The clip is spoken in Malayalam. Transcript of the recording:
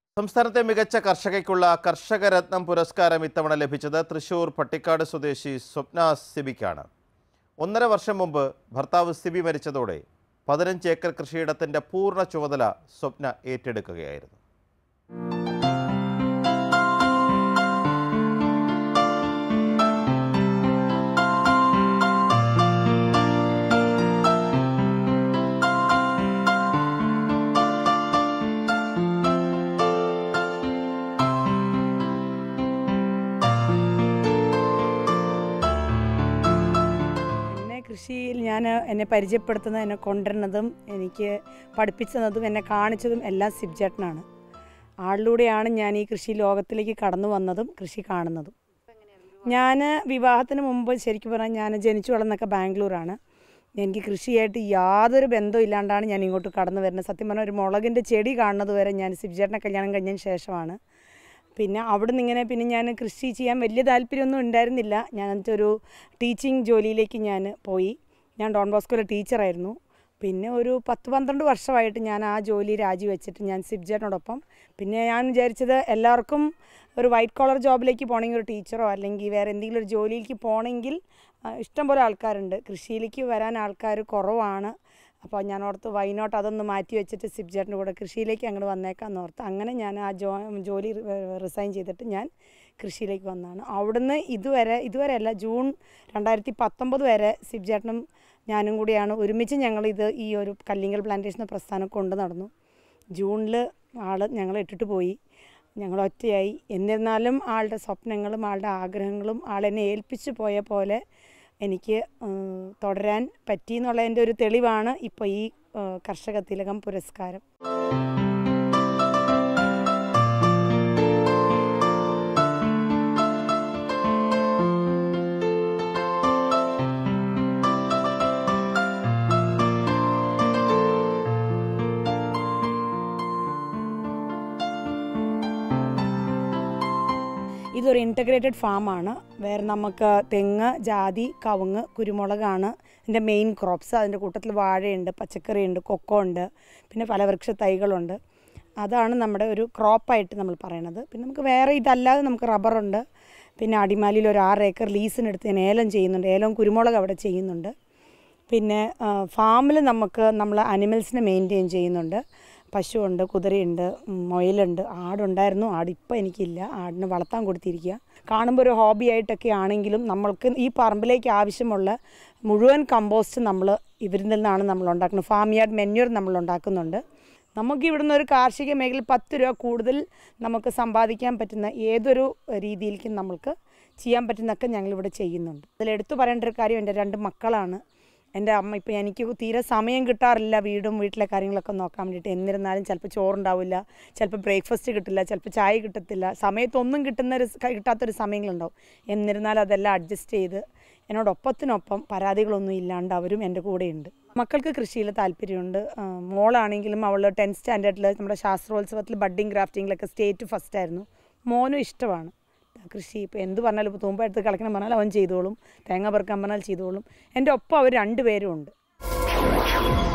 സംസ്ഥാനത്തെ മികച്ച കർഷകയ്ക്കുള്ള കർഷകരത്നം പുരസ്കാരം ഇത്തവണ ലഭിച്ചത് തൃശൂർ പട്ടിക്കാട് സ്വദേശി സ്വപ്ന സിബിക്കാണ് ഒന്നര വർഷം മുമ്പ് ഭർത്താവ് സിബി മരിച്ചതോടെ പതിനഞ്ച് ഏക്കർ കൃഷിയിടത്തിന്റെ പൂർണ്ണ ചുമതല സ്വപ്ന ഏറ്റെടുക്കുകയായിരുന്നു എന്നെ കൃഷിയിൽ ഞാൻ എന്നെ പരിചയപ്പെടുത്തുന്നത് എന്നെ കൊണ്ടുവരുന്നതും എനിക്ക് പഠിപ്പിച്ചതും എന്നെ കാണിച്ചതും എല്ലാം സിബ്ജേട്ടനാണ് ആളിലൂടെയാണ് ഞാൻ ഈ കൃഷി ലോകത്തിലേക്ക് കടന്നു വന്നതും കൃഷി കാണുന്നതും ഞാൻ വിവാഹത്തിന് മുമ്പ് ശരിക്കും പറഞ്ഞാൽ ഞാൻ ജനിച്ചു വളർന്നൊക്കെ ബാംഗ്ലൂരാണ് എനിക്ക് കൃഷിയായിട്ട് യാതൊരു ബന്ധവും ഇല്ലാണ്ടാണ് ഞാൻ ഇങ്ങോട്ട് കടന്നു വരുന്നത് സത്യം പറഞ്ഞാൽ ഒരു മുളകിൻ്റെ ചെടി കാണുന്നത് വരെ ഞാൻ സിബ്ജേട്ടനെ കല്യാണം കഴിഞ്ഞതിന് ശേഷമാണ് പിന്നെ അവിടെ നിന്ന് ഇങ്ങനെ പിന്നെ ഞാൻ കൃഷി ചെയ്യാൻ വലിയ താല്പര്യമൊന്നും ഉണ്ടായിരുന്നില്ല ഞാൻ എന്നിട്ട് ഒരു ടീച്ചിങ് ജോലിയിലേക്ക് ഞാൻ പോയി ഞാൻ ഡോൺ ബോസ്കോയിലെ ടീച്ചറായിരുന്നു പിന്നെ ഒരു പത്ത് പന്ത്രണ്ട് വർഷമായിട്ട് ഞാൻ ആ ജോലി രാജിവെച്ചിട്ട് ഞാൻ സിബ്ജേറ്റിനോടൊപ്പം പിന്നെ ഞാൻ വിചാരിച്ചത് എല്ലാവർക്കും ഒരു വൈറ്റ് കോളർ ജോബിലേക്ക് പോകണമെങ്കിൽ ഒരു ടീച്ചറോ അല്ലെങ്കിൽ വേറെ എന്തെങ്കിലും ഒരു ജോലിയിലേക്ക് പോകണമെങ്കിൽ ആ, ഇഷ്ടംപോലെ ആൾക്കാരുണ്ട് കൃഷിയിലേക്ക് വരാൻ ആൾക്കാർ കുറവാണ് അപ്പോൾ ഞാൻ ഓർത്ത് വൈനോട്ട് അതൊന്ന് മാറ്റി വെച്ചിട്ട് സിബ്ജേട്ടിൻ്റെ കൂടെ കൃഷിയിലേക്ക് അങ്ങോട്ട് വന്നേക്കാന്ന് ഓർത്ത് അങ്ങനെ ഞാൻ ആ ജോ ജോലി റിസൈൻ ചെയ്തിട്ട് ഞാൻ കൃഷിയിലേക്ക് വന്നതാണ് അവിടുന്ന് ഇതുവരെ ഇതുവരെ അല്ല ജൂൺ രണ്ടായിരത്തി പത്തൊമ്പത് വരെ സിബ്ജേട്ടനും ഞാനും കൂടിയാണ് ഒരുമിച്ച് ഞങ്ങൾ ഇത് ഈ ഒരു കല്ലിങ്കൽ പ്ലാന്റേഷൻ എന്ന പ്രസ്ഥാനം കൊണ്ടു നടന്നു ജൂണിൽ ആൾ ഞങ്ങൾ ഇട്ടിട്ട് പോയി ഞങ്ങൾ ഒറ്റയായി എന്നിരുന്നാലും ആളുടെ സ്വപ്നങ്ങളും ആളുടെ ആഗ്രഹങ്ങളും ആളെന്നെ ഏൽപ്പിച്ചു പോയ പോലെ എനിക്ക് ഉം, തുടരാൻ പറ്റി എന്നുള്ളതിൻ്റെ ഒരു തെളിവാണ് ഇപ്പോൾ ഈ ഉം, കർഷക തിലകം പുരസ്കാരം ഇതൊരു ഇൻറ്റഗ്രേറ്റഡ് ഫാമാണ് വേറെ നമുക്ക് തെങ്ങ് ജാതി കവുങ്ങ് കുരുമുളകാണ് ഇതിൻ്റെ മെയിൻ ക്രോപ്സ് അതിൻ്റെ കൂട്ടത്തിൽ വാഴയുണ്ട് പച്ചക്കറിയുണ്ട് കൊക്കോ ഉണ്ട് പിന്നെ പല വൃക്ഷ തൈകളുണ്ട് അതാണ് നമ്മുടെ ഒരു ക്രോപ്പായിട്ട് നമ്മൾ പറയണത് പിന്നെ നമുക്ക് വേറെ ഇതല്ലാതെ നമുക്ക് റബ്ബറുണ്ട് പിന്നെ അടിമാലിയിൽ ഒരു ആറ് ഏക്കർ ലീസിനെടുത്ത് ഞാൻ ഏലം ചെയ്യുന്നുണ്ട് ഏലം കുരുമുളക് അവിടെ ചെയ്യുന്നുണ്ട് പിന്നെ ഫാമിൽ നമുക്ക് നമ്മൾ അനിമൽസിനെ മെയിൻറ്റെയിൻ ചെയ്യുന്നുണ്ട് പശുവുണ്ട് കുതിരയുണ്ട് ഉം, മുയലുണ്ട് ആടുണ്ടായിരുന്നു ആട് ഇപ്പം എനിക്കില്ല ആടിന് വളർത്താൻ കൊടുത്തിരിക്കുക കാണുമ്പോൾ ഒരു ഹോബി ആയിട്ടൊക്കെ ആണെങ്കിലും നമ്മൾക്ക് ഈ പറമ്പിലേക്ക് ആവശ്യമുള്ള മുഴുവൻ കമ്പോസ്റ്റ് നമ്മൾ ഇവരിൽ നിന്നാണ് നമ്മൾ ഉണ്ടാക്കുന്നത് ഫാം യാർഡ് മെന്യൂർ നമ്മൾ ഉണ്ടാക്കുന്നുണ്ട് നമുക്ക് ഇവിടുന്ന് ഒരു കാർഷിക മേഖലയിൽ പത്ത് രൂപ കൂടുതൽ നമുക്ക് സമ്പാദിക്കാൻ പറ്റുന്ന ഏതൊരു രീതിയിലേക്കും നമ്മൾക്ക് ചെയ്യാൻ പറ്റുന്നതൊക്കെ ഞങ്ങളിവിടെ ചെയ്യുന്നുണ്ട് അതിൽ എടുത്തു പറയേണ്ട ഒരു കാര്യം എൻ്റെ രണ്ട് മക്കളാണ് എൻ്റെ അമ്മ ഇപ്പം എനിക്ക് തീരെ സമയം കിട്ടാറില്ല വീടും വീട്ടിലെ കാര്യങ്ങളൊക്കെ നോക്കാൻ വേണ്ടിയിട്ട് എന്നിരുന്നാലും ചിലപ്പോൾ ചോറുണ്ടാവില്ല ചിലപ്പോൾ ബ്രേക്ക്ഫാസ്റ്റ് കിട്ടില്ല ചിലപ്പോൾ ചായ കിട്ടത്തില്ല സമയത്തൊന്നും കിട്ടുന്ന ഒരു കിട്ടാത്തൊരു സമയങ്ങളുണ്ടാവും എന്നിരുന്നാലും അതെല്ലാം അഡ്ജസ്റ്റ് ചെയ്ത് എന്നോടൊപ്പത്തിനൊപ്പം പരാതികളൊന്നും ഇല്ലാണ്ട് അവരും എൻ്റെ കൂടെയുണ്ട് മക്കൾക്ക് കൃഷിയിൽ താല്പര്യമുണ്ട് ആ, മോളാണെങ്കിലും അവൾ ടെൻത്ത് സ്റ്റാൻഡേർഡിൽ നമ്മുടെ ശാസ്ത്രോത്സവത്തിൽ ബഡ്ഡിങ് ക്രാഫ്റ്റിങ്ങിലൊക്കെ സ്റ്റേറ്റ് ഫസ്റ്റ് ആയിരുന്നു മോനും ഇഷ്ടമാണ് കൃഷി ഇപ്പോൾ എന്ത് പറഞ്ഞാലും ഇപ്പോൾ തൂമ്പ എടുത്ത് കളിക്കണം പറഞ്ഞാൽ അവൻ ചെയ്തോളും തേങ്ങ പെറുക്കാൻ പറഞ്ഞാൽ ചെയ്തോളും എൻ്റെ ഒപ്പം അവർ രണ്ടുപേരും ഉണ്ട്